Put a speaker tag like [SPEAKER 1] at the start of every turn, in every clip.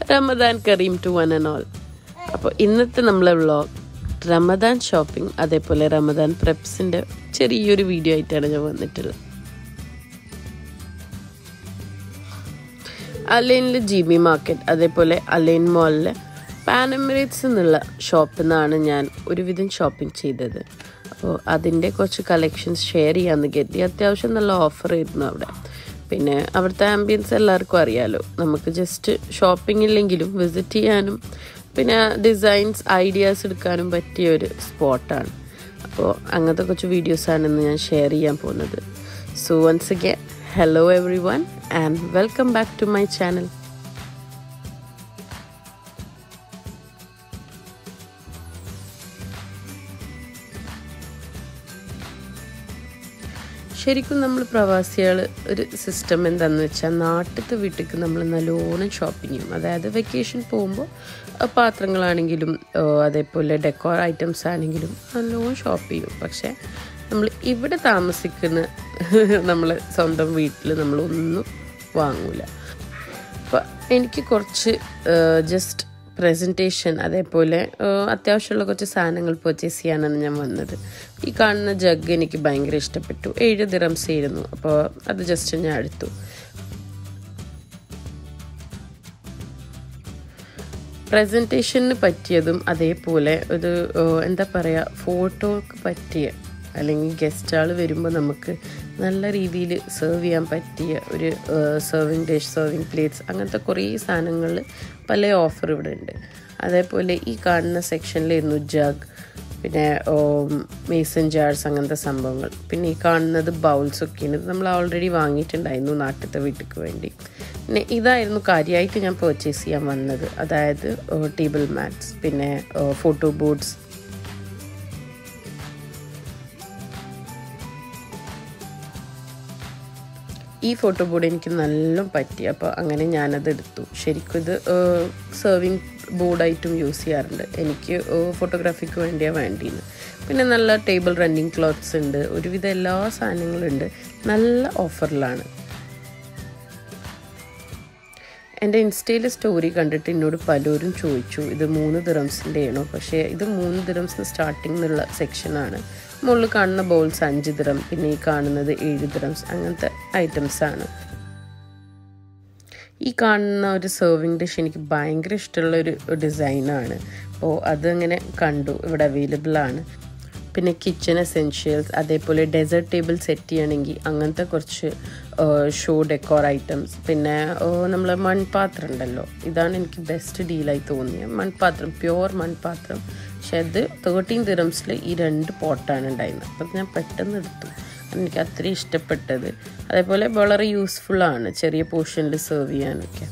[SPEAKER 1] Ramadan Kareem to one and all അപ്പോൾ ഇന്നത്തെ നമ്മളെ വ്ളോഗ് റമദാൻ ഷോപ്പിംഗ് അതേപോലെ റമദാൻ പ്രെപ്സിൻ്റെ ചെറിയൊരു വീഡിയോ ആയിട്ടാണ് ഞാൻ വന്നിട്ടുള്ളത് അലൈനിൽ ജി ബി മാർക്കറ്റ് അതേപോലെ അലൈൻ മോളിലെ പാൻ എമിറേറ്റ്സ് എന്നുള്ള ഷോപ്പിൽ നിന്നാണ് ഞാൻ ഒരുവിധം ഷോപ്പിംഗ് ചെയ്തത് അപ്പോൾ അതിൻ്റെ കുറച്ച് കളക്ഷൻസ് ഷെയർ ചെയ്യാമെന്ന് കരുതി അത്യാവശ്യം നല്ല ഓഫർ ആയിരുന്നു അവിടെ പിന്നെ അവിടുത്തെ ആംബിയൻസ് എല്ലാവർക്കും അറിയാലോ നമുക്ക് ജസ്റ്റ് ഷോപ്പിംഗ് ഇല്ലെങ്കിലും വിസിറ്റ് ചെയ്യാനും പിന്നെ ഡിസൈൻസ് ഐഡിയാസ് എടുക്കാനും പറ്റിയ ഒരു സ്പോട്ടാണ് അപ്പോൾ അങ്ങനത്തെ കുറച്ച് വീഡിയോസാണ് ഇന്ന് ഞാൻ ഷെയർ ചെയ്യാൻ പോകുന്നത് so once again hello everyone and welcome back to my channel ശരിക്കും നമ്മൾ പ്രവാസികൾ ഒരു സിസ്റ്റം എന്താണെന്ന് വെച്ചാൽ നാട്ടിലത്തെ വീട്ടിലേക്ക് നമ്മൾ നല്ലോണം ഷോപ്പിംഗ് ചെയ്യും അതായത് വെക്കേഷൻ പോകുമ്പോൾ പാത്രങ്ങളാണെങ്കിലും അതേപോലെ ഡെക്കോർ ഐറ്റംസ് ആണെങ്കിലും നല്ലോണം ഷോപ്പ് ചെയ്യും പക്ഷേ നമ്മൾ ഇവിടെ താമസിക്കുന്ന നമ്മൾ സ്വന്തം വീട്ടിൽ നമ്മളൊന്നും വാങ്ങൂല അപ്പോൾ എനിക്ക് കുറച്ച് ജസ്റ്റ് പ്രസൻറ്റേഷൻ അതേപോലെ അത്യാവശ്യമുള്ള കുറച്ച് സാധനങ്ങൾ പർച്ചേസ് ചെയ്യാനാണ് ഞാൻ വന്നത് ഈ കാണുന്ന ജഗ് എനിക്ക് ഭയങ്കര ഇഷ്ടപ്പെട്ടു ഏഴ് ദിറംസ് ആയിരുന്നു അപ്പോൾ അത് ജസ്റ്റ് ഞാൻ എടുത്തു പ്രസൻറ്റേഷന് പറ്റിയതും അതേപോലെ ഒരു എന്താ പറയുക ഫോട്ടോക്ക് പറ്റിയ അല്ലെങ്കിൽ ഗസ്റ്റ് ആൾ വരുമ്പോൾ നമുക്ക് നല്ല രീതിയിൽ സെർവ് ചെയ്യാൻ പറ്റിയ ഒരു സെർവിങ് ഡിഷ് സെർവിങ് പ്ലേറ്റ്സ് അങ്ങനത്തെ കുറേ സാധനങ്ങൾ പല ഓഫർ ഇവിടെ ഉണ്ട് അതേപോലെ ഈ കാണുന്ന സെക്ഷനിലായിരുന്നു ജഗ് പിന്നെ മേസൺ ജാർസ് അങ്ങനത്തെ സംഭവങ്ങൾ പിന്നെ ഈ കാണുന്നത് ബൗൾസ് ഒക്കെയാണ് ഇത് നമ്മൾ ഓൾറെഡി വാങ്ങിയിട്ടുണ്ടായിരുന്നു നാട്ടിലത്തെ വീട്ടിലേക്ക് വേണ്ടി പിന്നെ ഇതായിരുന്നു കാര്യമായിട്ട് ഞാൻ പർച്ചേസ് ചെയ്യാൻ വന്നത് അതായത് ടേബിൾ മാറ്റ്സ് പിന്നെ ഫോട്ടോ ബോർഡ്സ് ഈ ഫോട്ടോ ബോർഡ് എനിക്ക് നല്ല പറ്റി അപ്പോൾ അങ്ങനെ ഞാനത് എടുത്തു ശരിക്കും ഇത് സെർവിങ് ബോർഡായിട്ടും യൂസ് ചെയ്യാറുണ്ട് എനിക്ക് ഫോട്ടോഗ്രാഫിക്ക് വേണ്ടിയാണ് വേണ്ടിയെന്ന് പിന്നെ നല്ല ടേബിൾ റണ്ണിങ് ക്ലോത്ത്സ് ഉണ്ട് ഒരുവിധം എല്ലാ സാധനങ്ങളും ഉണ്ട് നല്ല ഓഫറിലാണ് എൻ്റെ ഇൻസ്റ്റയിൽ സ്റ്റോറി കണ്ടിട്ട് എന്നോട് പലരും ചോദിച്ചു ഇത് മൂന്ന് ദിറംസിൻ്റെ ആണോ പക്ഷേ ഇത് മൂന്ന് ദിറംസിന് സ്റ്റാർട്ടിംഗ് എന്നുള്ള സെക്ഷനാണ് മുകളിൽ കാണുന്ന ബോൾസ് അഞ്ച് ദിറം പിന്നെ ഈ കാണുന്നത് ഏഴ് ദിറംസ് അങ്ങനത്തെ ഐറ്റംസ് ആണ് ഈ കാണുന്ന ഒരു സെർവിങ് ഡിഷ് എനിക്ക് ഭയങ്കര ഇഷ്ടമുള്ള ഒരു ഡിസൈനാണ് അപ്പോൾ അതങ്ങനെ കണ്ടു ഇവിടെ അവൈലബിൾ ആണ് പിന്നെ കിച്ചൺ എസെൻഷ്യൽസ് അതേപോലെ ഡെസേർട്ട് ടേബിൾ സെറ്റ് ചെയ്യണമെങ്കിൽ അങ്ങനത്തെ കുറച്ച് ഷോ ഡെക്കോർ ഐറ്റംസ് പിന്നെ നമ്മൾ മൺപാത്രം ഉണ്ടല്ലോ ഇതാണ് എനിക്ക് ബെസ്റ്റ് ഡീലായി തോന്നിയത് മൺപാത്രം പ്യുവർ മൺപാത്രം പക്ഷെ അത് തേർട്ടീൻ ദിറംസിൽ ഈ രണ്ട് പോട്ടാണ് ഉണ്ടായിരുന്നത് അപ്പം ഞാൻ പെട്ടെന്ന് എടുത്തു എനിക്ക് അത്രയും ഇഷ്ടപ്പെട്ടത് അതേപോലെ വളരെ യൂസ്ഫുള്ളാണ് ചെറിയ പോർഷനിൽ സെർവ് ചെയ്യാനൊക്കെ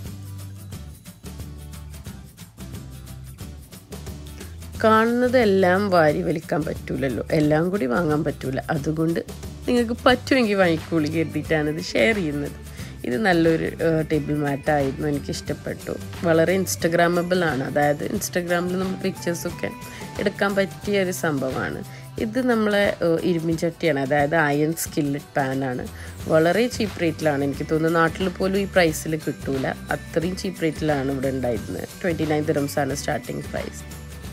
[SPEAKER 1] കാണുന്നത് എല്ലാം വാരി വലിക്കാൻ പറ്റൂലല്ലോ എല്ലാം കൂടി വാങ്ങാൻ പറ്റൂല അതുകൊണ്ട് നിങ്ങൾക്ക് പറ്റുമെങ്കിൽ വാങ്ങിക്കൂളി കരുതിയിട്ടാണ് ഇത് ഷെയർ ചെയ്യുന്നത് ഇത് നല്ലൊരു ടേബിൾ മാറ്റായിരുന്നു എനിക്ക് ഇഷ്ടപ്പെട്ടു വളരെ ഇൻസ്റ്റഗ്രാമബിൾ ആണ് അതായത് ഇൻസ്റ്റഗ്രാമിൽ നമ്മൾ പിക്ചേഴ്സൊക്കെ എടുക്കാൻ പറ്റിയ ഒരു സംഭവമാണ് ഇത് നമ്മളെ ഇരുമ്പിൻചട്ടിയാണ് അതായത് അയൺ സ്കില്ലറ്റ് പാനാണ് വളരെ ചീപ്പ് റേറ്റിലാണ് എനിക്ക് തോന്നുന്നു നാട്ടിൽ പോലും ഈ പ്രൈസിൽ കിട്ടൂല അത്രയും ചീപ്പ് റേറ്റിലാണ് ഇവിടെ ഉണ്ടായിരുന്നത് ട്വൻറ്റി നയൻ ദിറംസ് ആണ് സ്റ്റാർട്ടിങ് പ്രൈസ്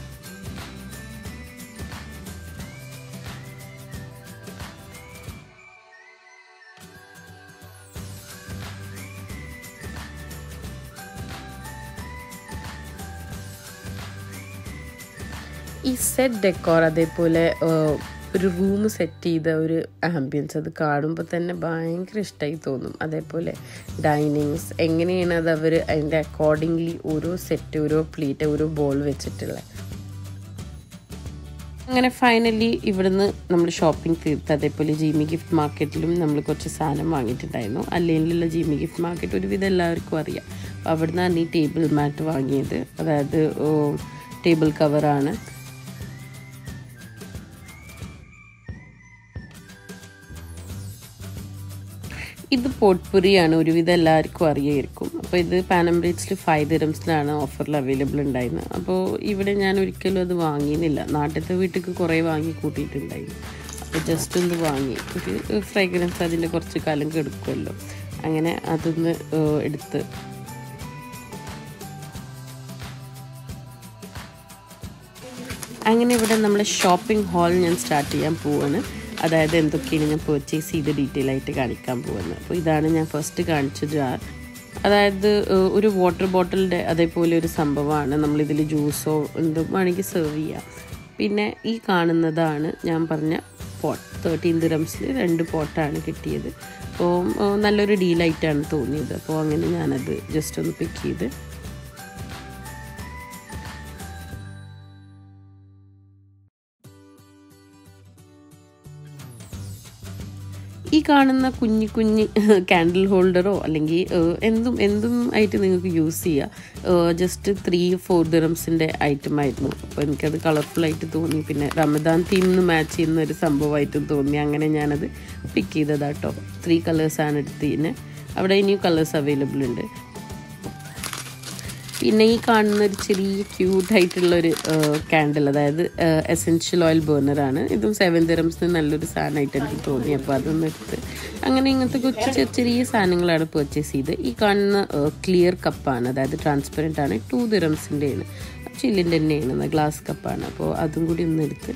[SPEAKER 1] ഈ സെറ്റ് ഡെക്കോർ അതേപോലെ ഒരു റൂം സെറ്റ് ചെയ്ത ഒരു ആംബിയൻസ് അത് കാണുമ്പോൾ തന്നെ ഭയങ്കര ഇഷ്ടമായി തോന്നും അതേപോലെ ഡൈനിങ്സ് എങ്ങനെയാണ് അത് അവർ അതിൻ്റെ അക്കോർഡിംഗ്ലി ഓരോ സെറ്റ് ഓരോ പ്ലേറ്റ് ഓരോ ബോൾ വെച്ചിട്ടുള്ളത് അങ്ങനെ ഫൈനലി ഇവിടുന്ന് നമ്മൾ ഷോപ്പിംഗ് തീർത്ത് അതേപോലെ ജിമി ഗിഫ്റ്റ് മാർക്കറ്റിലും നമ്മൾ കുറച്ച് സാധനം വാങ്ങിയിട്ടുണ്ടായിരുന്നു അല്ലെങ്കിലുള്ള ജിമി ഗിഫ്റ്റ് മാർക്കറ്റ് ഒരുവിധം എല്ലാവർക്കും അറിയാം അപ്പോൾ അവിടുന്നാണ് ഈ ടേബിൾ മാറ്റ് വാങ്ങിയത് അതായത് ടേബിൾ കവറാണ് ഇത് പോട്ട്പുരിയാണ് ഒരുവിധം എല്ലാവർക്കും അറിയായിരിക്കും അപ്പോൾ ഇത് പാനംബ്രേറ്റ്സിൽ ഫൈവ് ദിറംസിലാണ് ഓഫറിൽ അവൈലബിൾ ഉണ്ടായിരുന്നത് അപ്പോൾ ഇവിടെ ഞാൻ ഒരിക്കലും അത് വാങ്ങിയിരുന്നില്ല നാട്ടിലത്തെ വീട്ടിലേക്ക് കുറേ വാങ്ങി കൂട്ടിയിട്ടുണ്ടായിരുന്നു അപ്പോൾ ജസ്റ്റ് ഒന്ന് വാങ്ങി ഒരു ഫ്രേഗ്രൻസ് അതിൻ്റെ കുറച്ച് കാലം കെടുക്കുമല്ലോ അങ്ങനെ അതൊന്ന് എടുത്ത് അങ്ങനെ ഇവിടെ നമ്മളെ ഷോപ്പിംഗ് ഹാൾ ഞാൻ സ്റ്റാർട്ട് ചെയ്യാൻ പോവാണ് അതായത് എന്തൊക്കെയാണ് ഞാൻ പർച്ചേസ് ചെയ്ത് ഡീറ്റെയിൽ ആയിട്ട് കാണിക്കാൻ പോകുന്നത് അപ്പോൾ ഇതാണ് ഞാൻ ഫസ്റ്റ് കാണിച്ച ജാർ അതായത് ഏഹ്, ഒരു വാട്ടർ ബോട്ടിലിൻ്റെ അതേപോലെ ഒരു സംഭവമാണ് നമ്മളിതിൽ ജ്യൂസോ എന്തും വേണമെങ്കിൽ സെർവ് ചെയ്യാം പിന്നെ ഈ കാണുന്നതാണ് ഞാൻ പറഞ്ഞ പോട്ട് തേർട്ടീൻ ദിറംസിൽ രണ്ട് പോട്ടാണ് കിട്ടിയത് അപ്പോൾ ഏഹ്, നല്ലൊരു ഡീലായിട്ടാണ് തോന്നിയത് അപ്പോൾ അങ്ങനെ ഞാനത് ജസ്റ്റ് ഒന്ന് പിക്ക് ചെയ്ത് ഈ കാണുന്ന കുഞ്ഞി കുഞ്ഞി ക്യാൻഡിൽ ഹോൾഡറോ അല്ലെങ്കിൽ ഏഹ്, എന്തും എന്തും ആയിട്ട് നിങ്ങൾക്ക് യൂസ് ചെയ്യുക ജസ്റ്റ് ത്രീ ഫോർ ദിറംസിൻ്റെ ഐറ്റം ആയിരുന്നു അപ്പോൾ എനിക്കത് കളർഫുള്ളായിട്ട് തോന്നി പിന്നെ റമദാൻ തീമിന് മാച്ച് ചെയ്യുന്ന ഒരു സംഭവമായിട്ടും തോന്നി അങ്ങനെ ഞാനത് പിക്ക് ചെയ്തതാട്ടോ ത്രീ കളേഴ്സാണ് എടുത്തതിന് അവിടെ ഇനിയും കളേഴ്സ് അവൈലബിൾ ഉണ്ട് പിന്നെ ഈ കാണുന്ന ഒരു ചെറിയ ക്യൂട്ടായിട്ടുള്ളൊരു ക്യാൻഡിൽ അതായത് എസെൻഷ്യൽ ഓയിൽ ബേർണറാണ് ഇതും സെവൻ ദിറംസിന് നല്ലൊരു സാധനമായിട്ട് എനിക്ക് തോന്നി അപ്പോൾ അതൊന്നും എടുത്ത് അങ്ങനെ ഇങ്ങനത്തെ കൊച്ചു ചെറിയ ചെറിയ സാധനങ്ങളാണ് പർച്ചേസ് ചെയ്ത് ഈ കാണുന്ന ക്ലിയർ കപ്പാണ് അതായത് ട്രാൻസ്പെറൻ്റ് ആണ് ടു ദിറംസിൻ്റെയാണ് ചില്ലിൻ്റെ തന്നെയാണ് ഗ്ലാസ് കപ്പാണ് അപ്പോൾ അതും കൂടി ഒന്ന് എടുത്ത്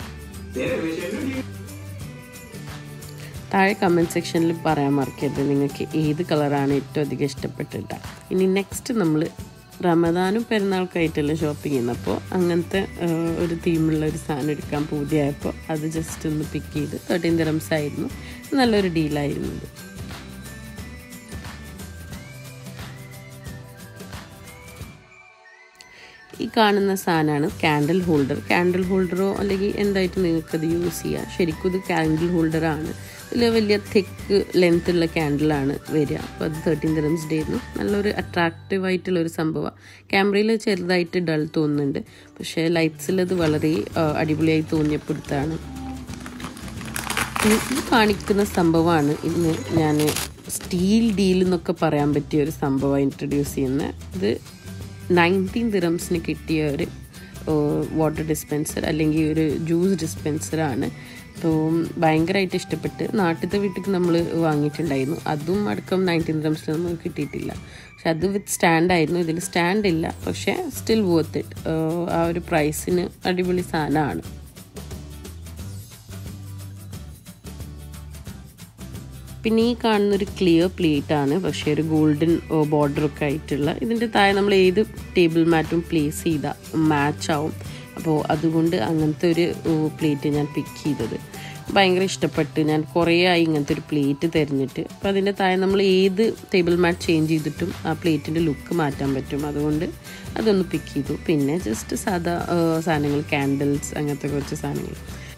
[SPEAKER 1] താഴെ കമൻറ്റ് സെക്ഷനിൽ പറയാൻ മറക്കരുത് നിങ്ങൾക്ക് ഏത് കളറാണ് ഏറ്റവും അധികം ഇഷ്ടപ്പെട്ടിട്ട ഇനി നെക്സ്റ്റ് നമ്മൾ റമദാനും പെരുന്നാൾക്കായിട്ടല്ല ഷോപ്പിംഗ് ചെയ്യുന്നത് അപ്പോൾ അങ്ങനത്തെ ആ, ഒരു തീമുള്ള ഒരു സാധനം എടുക്കാൻ പൂതിയായപ്പോൾ അത് ജസ്റ്റ് ഒന്ന് പിക്ക് ചെയ്ത് തേർട്ടീൻ ദിറംസ് ആയിരുന്നു നല്ലൊരു ഡീലായിരുന്നു ഇത് ഈ കാണുന്ന സാധനമാണ് ക്യാൻഡിൽ ഹോൾഡർ ക്യാൻഡിൽ ഹോൾഡറോ അല്ലെങ്കിൽ എന്തായിട്ട് നിങ്ങൾക്കത് യൂസ് ചെയ്യാം ശരിക്കും ഇത് ക്യാൻഡിൽ ഹോൾഡറാണ് ഇതിൽ വലിയ തിക്ക് ലെങ്ത് ഉള്ള ക്യാൻഡിലാണ് വരിക അപ്പോൾ അത് തേർട്ടീൻ ദിറംസ് ഡേ ആയിരുന്നു നല്ലൊരു അട്രാക്റ്റീവ് ആയിട്ടുള്ള ഒരു സംഭവമാണ് ക്യാമറയിൽ ചെറുതായിട്ട് ഡൾ തോന്നുന്നുണ്ട് പക്ഷേ ലൈറ്റ്സിൽ അത് വളരെ ആ, അടിപൊളിയായി തോന്നിയപ്പോൾ എടുത്താണ് ഈ ഈ കാണിക്കുന്ന സംഭവമാണ് ഇന്ന് ഞാൻ സ്റ്റീൽ ഡീൽ എന്നൊക്കെ പറയാൻ പറ്റിയ ഒരു സംഭവം ഇൻട്രൊഡ്യൂസ് ചെയ്യുന്നത് ഇത് നയൻറ്റീൻ ദിറംസിന് കിട്ടിയ ഒരു വാട്ടർ ഡിസ്പെൻസർ അല്ലെങ്കിൽ ഒരു ജ്യൂസ് ഡിസ്പെൻസറാണ് അപ്പോൾ ഭയങ്കരമായിട്ട് ഇഷ്ടപ്പെട്ട് നാട്ടിലത്തെ വീട്ടിൽ നമ്മൾ വാങ്ങിയിട്ടുണ്ടായിരുന്നു അതും അടക്കം നയൻറ്റീൻ ദിറംസിൽ നമുക്ക് കിട്ടിയിട്ടില്ല പക്ഷെ അത് വിത്ത് സ്റ്റാൻഡ് ആയിരുന്നു ഇതിൽ സ്റ്റാൻഡ് ഇല്ല പക്ഷേ സ്റ്റിൽ വർത്ത് ഇറ്റ് ആ ഒരു പ്രൈസിന് അടിപൊളി സാധനമാണ് പിന്നെ ഈ കാണുന്ന ഒരു ക്ലിയർ പ്ലേറ്റ് ആണ് പക്ഷേ ഒരു ഗോൾഡൻ ബോർഡർ ഒക്കെ ആയിട്ടുള്ള ഇതിൻ്റെ താഴെ നമ്മൾ ഏത് ടേബിൾ മാറ്റും പ്ലേസ് ചെയ്താൽ മാച്ച് ആവും അപ്പോൾ അതുകൊണ്ട് അങ്ങനത്തെ ഒരു പ്ലേറ്റ് ഞാൻ പിക്ക് ചെയ്തത് ഭയങ്കര ഇഷ്ടപ്പെട്ട് ഞാൻ കുറേ ആയി ഇങ്ങനത്തെ ഒരു പ്ലേറ്റ് തിരഞ്ഞിട്ട് അപ്പോൾ അതിൻ്റെ താഴെ നമ്മൾ ഏത് ടേബിൾ മാറ്റ് ചേഞ്ച് ചെയ്തിട്ടും ആ പ്ലേറ്റിൻ്റെ ലുക്ക് മാറ്റാൻ പറ്റും അതുകൊണ്ട് അതൊന്ന് പിക്ക് ചെയ്തു പിന്നെ ജസ്റ്റ് സാധാ ആ, സാധനങ്ങൾ ക്യാൻഡിൽസ് അങ്ങനത്തെ കുറച്ച് സാധനങ്ങൾ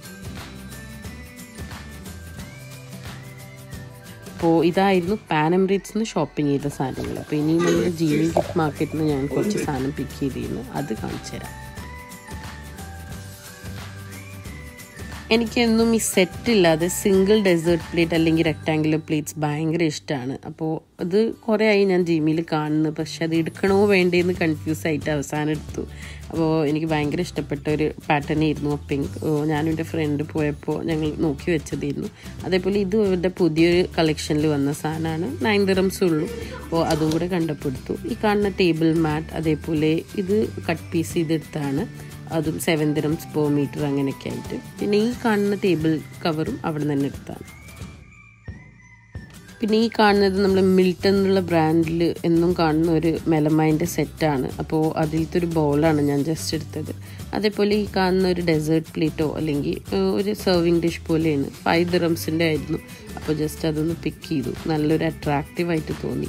[SPEAKER 1] അപ്പോൾ ഇതായിരുന്നു പാനംറേറ്റ്സ് നിന്ന് ഷോപ്പിംഗ് ചെയ്ത സാധനങ്ങൾ അപ്പോൾ ഇനി നമ്മൾ ജീവൻ ഗിഫ്റ്റ് മാർക്കറ്റിൽ നിന്ന് ഞാൻ കുറച്ച് സാധനം പിക്ക് ചെയ്തിരുന്നു അത് കാണിച്ചു തരാം എനിക്കെന്നും ഈ സെറ്റ് ഇല്ലാതെ സിംഗിൾ ഡെസേർട്ട് പ്ലേറ്റ് അല്ലെങ്കിൽ റെക്ടാങ്കുലർ പ്ലേറ്റ്സ് ഭയങ്കര ഇഷ്ടമാണ് അപ്പോൾ അത് കുറേ ആയി ഞാൻ ജിമ്മിൽ കാണുന്നു പക്ഷെ അത് എടുക്കണോ വേണ്ടേന്ന് കൺഫ്യൂസ് ആയിട്ട് അവസാനം എടുത്തു അപ്പോൾ എനിക്ക് ഭയങ്കര ഇഷ്ടപ്പെട്ട ഒരു പാറ്റേൺ ആയിരുന്നു പിങ്ക് ഞാനും എൻ്റെ ഫ്രണ്ട് പോയപ്പോൾ ഞങ്ങൾ നോക്കി വെച്ചതായിരുന്നു അതേപോലെ ഇത് ഇവരുടെ പുതിയൊരു കളക്ഷനിൽ വന്ന സാധനമാണ് നയൻ ദിറംസ് ഉള്ളൂ അപ്പോൾ അതും കൂടെ കണ്ടപ്പോൾ എടുത്തു ഈ കാണുന്ന ടേബിൾ മാറ്റ് അതേപോലെ ഇത് കട്ട് പീസ് ചെയ്തെടുത്താണ് അതും സെവൻ ദിറംസ് പെർ മീറ്റർ അങ്ങനെയൊക്കെ ആയിട്ട് പിന്നെ ഈ കാണുന്ന ടേബിൾ കവറും അവിടെ നിന്ന് തന്നെ എടുത്താണ് പിന്നെ ഈ കാണുന്നത് നമ്മൾ മിൽട്ടൺ എന്നുള്ള ബ്രാൻഡിൽ എന്നും കാണുന്ന ഒരു മെലമൈൻ്റെ സെറ്റാണ് അപ്പോൾ അതിലത്തെ ഒരു ബൗളാണ് ഞാൻ ജസ്റ്റ് എടുത്തത് അതേപോലെ ഈ കാണുന്ന ഒരു ഡെസേർട്ട് പ്ലേറ്റോ അല്ലെങ്കിൽ ഏഹ്, ഒരു സെർവിങ് ഡിഷ് പോലെയാണ് ഫൈവ് ദിറംസിൻ്റെ ആയിരുന്നു അപ്പോൾ ജസ്റ്റ് അതൊന്ന് പിക്ക് ചെയ്തു നല്ലൊരു അട്രാക്റ്റീവായിട്ട് തോന്നി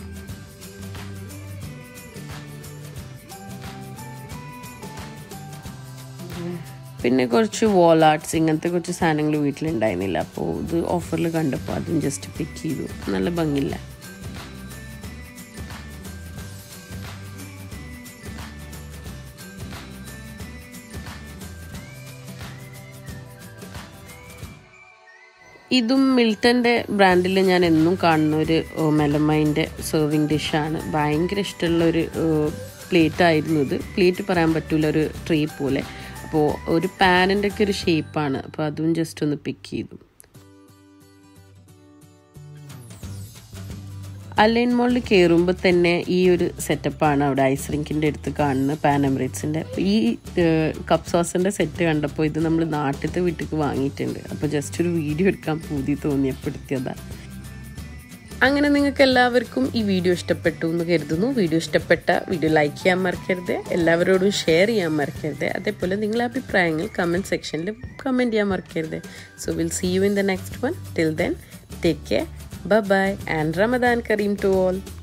[SPEAKER 1] പിന്നെ കുറച്ച് വാൾ ആർട്സ് ഇങ്ങനത്തെ കുറച്ച് സാധനങ്ങൾ വീട്ടിലുണ്ടായിരുന്നില്ല അപ്പോൾ ഇത് ഓഫറിൽ കണ്ടപ്പോൾ അതും ജസ്റ്റ് പിക്ക് ചെയ്തു നല്ല ഭംഗിയില്ല ഇതും മിൽട്ടൻ്റെ ബ്രാൻഡിൽ ഞാൻ എന്നും കാണുന്ന ഒരു മെലമൈൻ്റെ സെർവിങ് ഡിഷാണ് ഭയങ്കര ഇഷ്ടമുള്ള ഒരു പ്ലേറ്റ് ആയിരുന്നു ഇത് പ്ലേറ്റ് പറയാൻ പറ്റൂല ഒരു ട്രേ പോലെ അപ്പോൾ ഒരു പാനിൻ്റെ ഒക്കെ ഒരു ഷേപ്പാണ് അപ്പോൾ അതും ജസ്റ്റ് ഒന്ന് പിക്ക് ചെയ്തു അലൈൻ മോളിൽ കയറുമ്പോൾ തന്നെ ഈ ഒരു സെറ്റപ്പാണ് അവിടെ ഐസ് റിങ്കിൻ്റെ അടുത്ത് കാണുന്നത് പാൻ എമിറേറ്റ്സിൻ്റെ ഈ കപ്പ് സോസിൻ്റെ സെറ്റ് കണ്ടപ്പോൾ ഇത് നമ്മൾ നാട്ടിലത്തെ വീട്ടിലേക്ക് വാങ്ങിയിട്ടുണ്ട് അപ്പോൾ ജസ്റ്റ് ഒരു വീഡിയോ എടുക്കാൻ പൂതി തോന്നിയപ്പെടുത്തിയതാണ് അങ്ങനെ നിങ്ങൾക്ക് എല്ലാവർക്കും ഈ വീഡിയോ ഇഷ്ടപ്പെട്ടു എന്ന് കരുതുന്നു വീഡിയോ ഇഷ്ടപ്പെട്ട വീഡിയോ ലൈക്ക് ചെയ്യാൻ മറക്കരുത് എല്ലാവരോടും ഷെയർ ചെയ്യാൻ മറക്കരുത് അതേപോലെ നിങ്ങളുടെ അഭിപ്രായങ്ങൾ കമൻറ്റ് സെക്ഷനിൽ കമൻറ്റ് ചെയ്യാൻ മറക്കരുത് so will see you in the next one till then take care bye bye and Ramadan Kareem to all